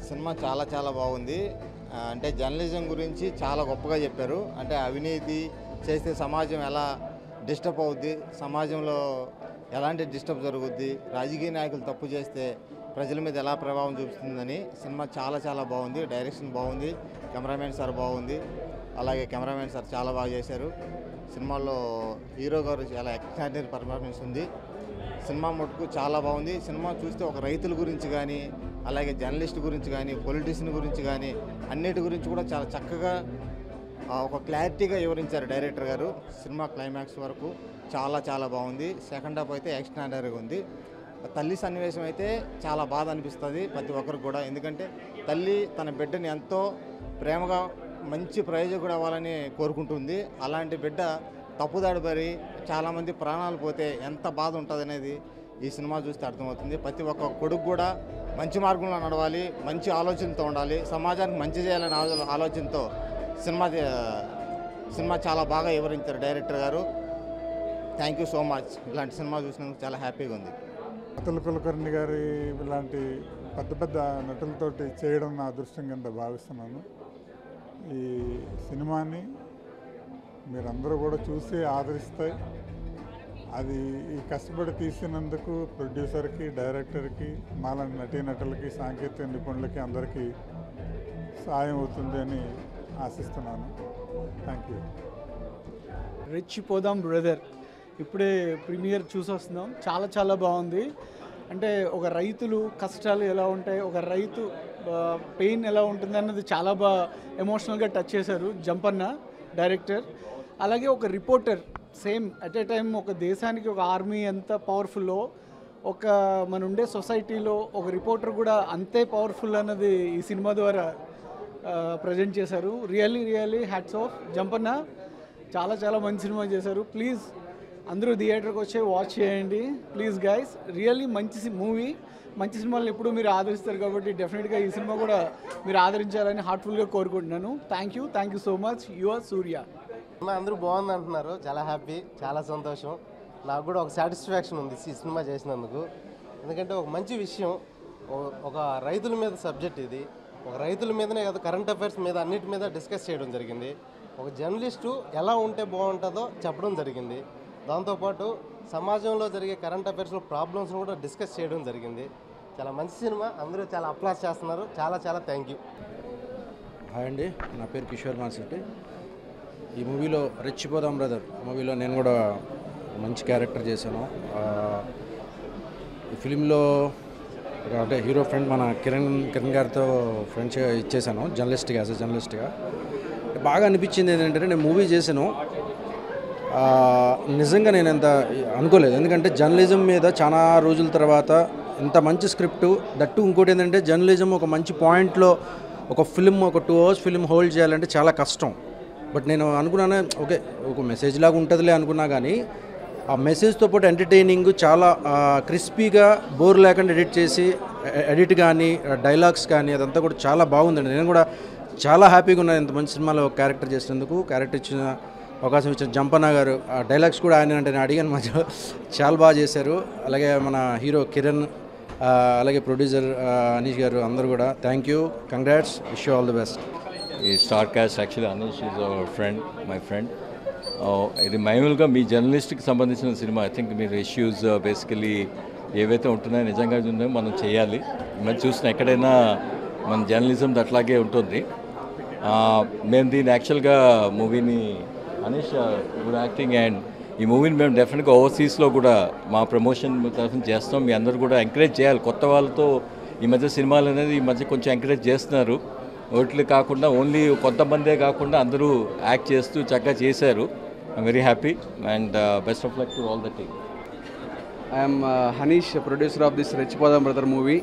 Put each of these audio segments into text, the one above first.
cinema చాలా చాలా బాగుంది ఆ, అంటే జర్నలిజం గురించి చాలా గొప్పగా చెప్పారు అంటే అవినీతి చేస్తే సమాజం ఎలా డిస్టర్బ్ అవుద్ది సమాజంలో ఎలాంటి డిస్టర్బ్ జరుగుద్ది రాజకీయ నాయకులు తప్పు చేస్తే ప్రజల మీద ఎలా ప్రభావం చూపిస్తుందని సినిమా చాలా చాలా బాగుంది డైరెక్షన్ బాగుంది కెమెరామెన్ సార్ బాగుంది అలాగే కెమెరామెన్ సార్ చాలా బాగా చేశారు సినిమాలో హీరో గారు చాలా ఎక్స్ట్రాడినరీ పర్ఫార్మెన్స్ ఉంది సినిమా మటుకు చాలా బాగుంది సినిమా చూస్తే ఒక రైతుల గురించి కానీ అలాగే జర్నలిస్ట్ గురించి కానీ పొలిటీషియన్ గురించి కానీ అన్నిటి గురించి కూడా చాలా చక్కగా ఆ, ఒక క్లారిటీగా వివరించారు డైరెక్టర్ గారు సినిమా క్లైమాక్స్ వరకు చాలా చాలా బాగుంది సెకండ్ హాఫ్ అయితే ఎక్స్ట్రాడనరీగా ఉంది తల్లి సన్నివేశం అయితే చాలా బాధ అనిపిస్తుంది ప్రతి ఒక్కరికి కూడా ఎందుకంటే తల్లి తన బిడ్డని ఎంతో ప్రేమగా మంచి ప్రయోజకుడు అవ్వాలని కోరుకుంటుంది అలాంటి బిడ్డ తప్పుదాడి పడి చాలామంది ప్రాణాలు పోతే ఎంత బాధ ఉంటుంది అనేది ఈ సినిమా చూస్తే అర్థమవుతుంది ప్రతి ఒక్క కొడుకు కూడా మంచి మార్గంలో నడవాలి మంచి ఆలోచనతో ఉండాలి సమాజానికి మంచి చేయాలనే ఆలో- ఆలోచనతో సినిమా చే- సినిమా చాలా బాగా వివరించారు డైరెక్టర్ గారు థ్యాంక్ యూ సో మచ్ ఇలాంటి సినిమా చూసినందుకు చాలా హ్యాపీగా ఉంది అతుల్ కులకర్ణి గారి ఇలాంటి పెద్ద పెద్ద నటులతోటి చేయడం నా అదృష్టం కింద భావిస్తున్నాను ఈ సినిమాని మీరందరూ కూడా చూసి ఆదరిస్తాయి అది ఈ కష్టపడి తీసినందుకు ప్రొడ్యూసర్కి డైరెక్టర్కి మాలాంటి నటీనటులకి సాంకేతిక నిపుణులకి అందరికీ సాయం అవుతుంది అని ఆశిస్తున్నాను థ్యాంక్ యూ రెచ్చిపోదాం బ్రదర్ ఇప్పుడే ప్రీమియర్ చూసి వస్తున్నాం చాలా చాలా బాగుంది అంటే ఒక రైతులు కష్టాలు ఎలా ఉంటాయి ఒక రైతు పెయిన్ ఎలా ఉంటుంది అన్నది చాలా బాగా ఎమోషనల్గా టచ్ చేశారు జంపన్న డైరెక్టర్ అలాగే ఒక reporter same at a time ఒక దేశానికి ఒక ఆర్మీ ఎంత పవర్ఫుల్లో ఒక మన ఉండే సొసైటీలో ఒక రిపోర్టర్ కూడా అంతే పవర్ఫుల్ అన్నది ఈ సినిమా ద్వారా ప్రజెంట్ చేశారు really really hats off Jampanna చాలా చాలా మంచి సినిమా చేశారు ప్లీజ్ అందరూ థియేటర్కి వచ్చి వాచ్ చేయండి ప్లీజ్ గైస్ రియల్లీ మంచి మూవీ మంచి సినిమాలను ఎప్పుడు మీరు ఆదరిస్తారు కాబట్టి డెఫినెట్గా ఈ సినిమా కూడా మీరు ఆదరించాలని హార్ట్ఫుల్గా కోరుకుంటున్నాను thank you thank you so much your Surya సినిమా అందరూ బాగుంది అంటున్నారు చాలా హ్యాపీ చాలా సంతోషం నాకు కూడా ఒక సాటిస్ఫాక్షన్ ఉంది ఈ సినిమా చేసినందుకు ఎందుకంటే ఒక మంచి విషయం ఓ- ఒక రైతుల మీద సబ్జెక్ట్ ఇది ఒక రైతుల మీదనే కాదు కరెంట్ అఫైర్స్ మీద అన్నిటి మీద డిస్కస్ చేయడం జరిగింది ఒక జర్నలిస్టు ఎలా ఉంటే బాగుంటుందో చెప్పడం జరిగింది దాంతోపాటు సమాజంలో జరిగే కరెంట్ అఫైర్స్లో ప్రాబ్లమ్స్ని కూడా డిస్కస్ చేయడం జరిగింది చాలా మంచి సినిమా అందరూ చాలా అప్లాస్ చేస్తున్నారు చాలా చాలా థ్యాంక్ యూ హాయ్ అండి నా పేరు కిషోర్ మాన్సిట్టి ఈ మూవీలో రెచ్చిపోదాం బ్రదర్ మూవీలో నేను కూడా మంచి క్యారెక్టర్ చేశాను ఆ, ఈ ఫిలింలో ఒక అంటే హీరో ఫ్రెండ్ మన కిరణ్ కిరణ్ గారితో ఫ్రెండ్స్ ఇచ్చేసాను జర్నలిస్ట్గా యాజ్ అ జర్నలిస్ట్గా బాగా అనిపించింది ఏంటంటే నేను మూవీ చేశాను ఆ, నిజంగా నేను ఎంత అనుకోలేదు ఎందుకంటే జర్నలిజం మీద చాలా రోజుల తర్వాత ఇంత మంచి స్క్రిప్ట్ దట్టు ఇంకోటి ఏంటంటే జర్నలిజం ఒక మంచి పాయింట్లో ఒక ఫిల్మ్ ఒక టూ అవర్స్ ఫిల్మ్ హోల్డ్ చేయాలంటే చాలా కష్టం బట్ నేను అనుకున్నాను ఓకే ఒక మెసేజ్ లాగా ఉంటుందిలే అనుకున్నా కానీ ఆ మెసేజ్తో పాటు ఎంటర్టైనింగ్ చాలా క్రిస్పీగా బోర్ లేకుండా ఎడిట్ చేసి ఎడిట్ కానీ డైలాగ్స్ కానీ అదంతా కూడా చాలా బాగుందండి నేను కూడా చాలా హ్యాపీగా ఉన్నాను ఇంత మంచి సినిమాలో ఒక క్యారెక్టర్ చేసినందుకు క్యారెక్టర్ ఇచ్చిన అవకాశం ఇచ్చిన జంపన్న గారు ఆ డైలాగ్స్ కూడా ఆయన అంటే నేను అడిగాను మధ్య చాలా బాగా చేశారు అలాగే మన హీరో కిరణ్ ఆ, అలాగే ప్రొడ్యూసర్ ఆ, అనీష్ గారు అందరూ కూడా thank you congrats wish you all the best ఈ star cast actually Anish is our friend my friend ఇది మామూలుగా మీ జర్నలిస్ట్కి సంబంధించిన సినిమా ఐ థింక్ మీరు ఇష్యూస్ బేసికలీ ఏవైతే ఉంటున్నాయో నిజంగా ఉన్నాయో మనం చేయాలి మనం చూసిన ఎక్కడైనా మన జర్నలిజం అట్లాగే ఉంటుంది ఆ, మేము దీన్ని యాక్చువల్గా మూవీని అనీష్ గుడ్ యాక్టింగ్ అండ్ ఈ మూవీని మేము డెఫినెట్గా ఓవర్సీస్లో కూడా మా ప్రమోషన్ తరఫున చేస్తాం మీ అందరూ కూడా ఎంకరేజ్ చేయాలి కొత్త వాళ్ళతో ఈ మధ్య సినిమాలు అనేది ఈ మధ్య కొంచెం ఎంకరేజ్ చేస్తున్నారు ఓట్లు కాకుండా ఓన్లీ కొంతమందే కాకుండా అందరూ యాక్ట్ చేస్తూ చక్కగా చేశారు I very happy and best of luck to all the team I'm Hanish producer of this Rechipodam brother movie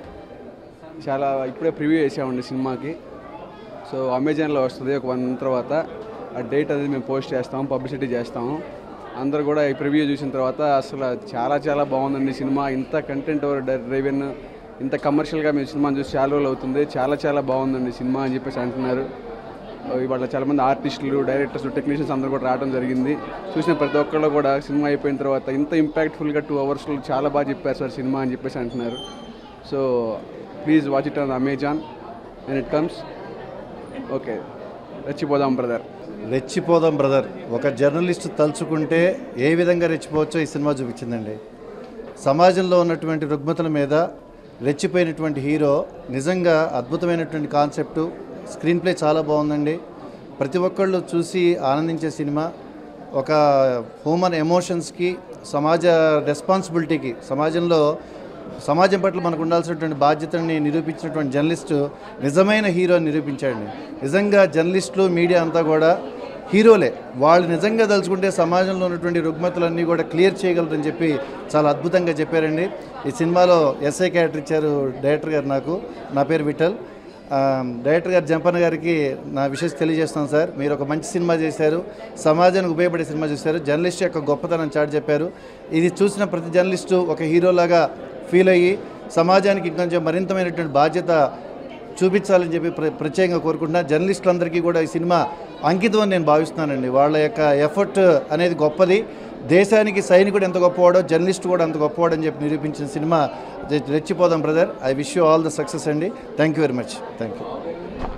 చాలా ఇప్పుడే ప్రివ్యూ చేసామండి సినిమాకి సో అమెజాన్లో వస్తుంది ఒక వన్ తర్వాత ఆ డేట్ అనేది మేము పోస్ట్ చేస్తాము పబ్లిసిటీ చేస్తాము అందరూ కూడా ఈ ప్రివ్యూ చూసిన తర్వాత అసలు చాలా చాలా బాగుందండి సినిమా ఇంత కంటెంట్ డ్రైవెన్ ఇంత కమర్షియల్గా మేము సినిమాని చూసి చాలా రోజులు అవుతుంది చాలా చాలా బాగుందండి సినిమా అని చెప్పేసి అంటున్నారు ఇవాళ చాలామంది ఆర్టిస్టులు డైరెక్టర్స్ టెక్నీషియన్స్ అందరూ కూడా రావడం జరిగింది చూసిన ప్రతి ఒక్కళ్ళు కూడా సినిమా అయిపోయిన తర్వాత ఇంత ఇంపాక్ట్ఫుల్గా టూ అవర్స్లో చాలా బాగా చెప్పారు సార్ సినిమా అని చెప్పేసి అంటున్నారు so please watch it on Amazon and it comes okay Rechipodam brother Rechipodam brother ఒక జర్నలిస్ట్ తలుచుకుంటే ఏ విధంగా రెచ్చిపోవచ్చో ఈ సినిమా చూపించిందండి సమాజంలో ఉన్నటువంటి రుగ్మతల మీద రెచ్చిపోయినటువంటి హీరో నిజంగా అద్భుతమైనటువంటి కాన్సెప్టు స్క్రీన్ ప్లే చాలా బాగుందండి ప్రతి ఒక్కళ్ళు చూసి ఆనందించే సినిమా ఒక హ్యూమన్ ఎమోషన్స్కి సమాజ రెస్పాన్సిబిలిటీకి సమాజంలో సమాజం పట్ల మనకు ఉండాల్సినటువంటి బాధ్యతని నిరూపించినటువంటి జర్నలిస్టు నిజమైన హీరో అని నిరూపించాడండి నిజంగా జర్నలిస్టులు మీడియా అంతా కూడా హీరోలే వాళ్ళు నిజంగా తలుచుకుంటే సమాజంలో ఉన్నటువంటి రుగ్మతలన్నీ కూడా క్లియర్ చేయగలరని చెప్పి చాలా అద్భుతంగా చెప్పారండి ఈ సినిమాలో ఎస్ఐ క్యారెక్టర్ ఇచ్చారు డైరెక్టర్ గారు నాకు నా పేరు విఠల్ ఆ, డైరెక్టర్ గారు జంపన్న గారికి నా విషయం తెలియజేస్తాను సార్ మీరు ఒక మంచి సినిమా చేశారు సమాజానికి ఉపయోగపడే సినిమా చేశారు జర్నలిస్ట్ యొక్క గొప్పతనం చాటి చెప్పారు ఇది చూసిన ప్రతి జర్నలిస్టు ఒక హీరోలాగా ఫీల్ అయ్యి సమాజానికి ఇంకొంచెం మరింతమైనటువంటి బాధ్యత చూపించాలని చెప్పి ప్ర ప్రత్యేకంగా కోరుకుంటున్నా జర్నలిస్టులందరికీ కూడా ఈ సినిమా అంకితం అని నేను భావిస్తున్నానండి వాళ్ళ యొక్క ఎఫర్ట్ అనేది గొప్పది దేశానికి సైనికుడు ఎంత గొప్పవాడో జర్నలిస్ట్ కూడా అంత గొప్పవాడు అని చెప్పి నిరూపించిన సినిమా Rechipodam brother I wish you all the success అండి thank you very much thank you